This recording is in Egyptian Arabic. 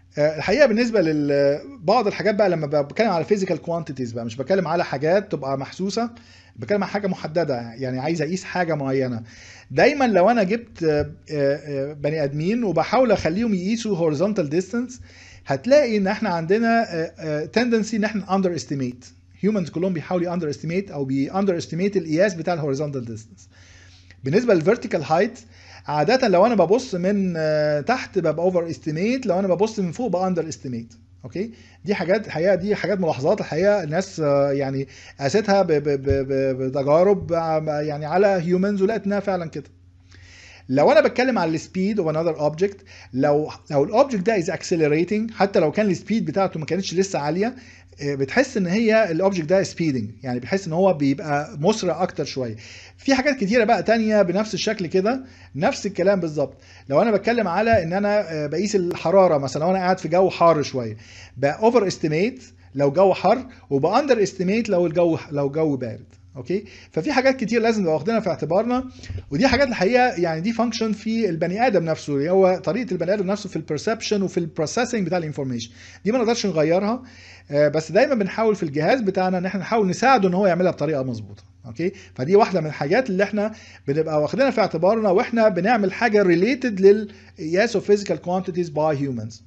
آه، الحقيقه بالنسبه لبعض الحاجات بقى لما بتكلم على فيزيكال كوانتيتيز بقى مش بتكلم على حاجات تبقى محسوسه بتكلم على حاجه محدده يعني عايز اقيس حاجه معينه دايما لو انا جبت آه، آه، بني ادمين وبحاول اخليهم يقيسوا هوريزونتال ديستانس هتلاقي ان احنا عندنا تندنسي ان احنا اندر استيميت هيومنز كلهم بيحاولوا اندر استيميت او بي اندر استيميت القياس بتاع الهوريزونتال ديستانس بالنسبه للفيرتيكال هايت عاده لو انا ببص من آه، تحت ببقى اوفر استيميت لو انا ببص من فوق بقى اندر استيميت اوكي دي حاجات الحقيقه دي حاجات ملاحظات الحقيقه الناس آه، يعني قاستها ب- ب- ب- ب- بتجارب آه، يعني على هيومنز ولقت انها فعلا كده لو انا بتكلم على السبيد اوف انذر اوبجكت لو لو الاوبجكت ده از اكسلريتنج حتى لو كان السبيد بتاعته ما كانتش لسه عاليه آه، بتحس ان هي الاوبجكت ده سبيدنج يعني بتحس ان هو بيبقى مسرع اكتر شويه في حاجات كتيره بقى تانية بنفس الشكل كده نفس الكلام بالظبط لو انا بتكلم على ان انا آه، بقيس الحراره مثلا لو انا قاعد في جو حار شويه بقى اوفر استيميت لو جو حر وباندر استيميت لو الجو لو جو بارد اوكي ففي حاجات كتير لازم نبقى واخدينها في اعتبارنا ودي حاجات الحقيقه يعني دي فانكشن في البني ادم نفسه اللي هو طريقه البني ادم نفسه في البرسبشن وفي البروسيسنج بتاع الانفورميشن دي ما نقدرش نغيرها آه، بس دايما بنحاول في الجهاز بتاعنا ان احنا نحاول نساعده ان هو يعملها بطريقه مظبوطه اوكي فدي واحده من الحاجات اللي احنا بنبقى واخدينها في اعتبارنا واحنا بنعمل حاجه ريليتد للقياس اوف فيزيكال كوانتيتيز باي هيومنز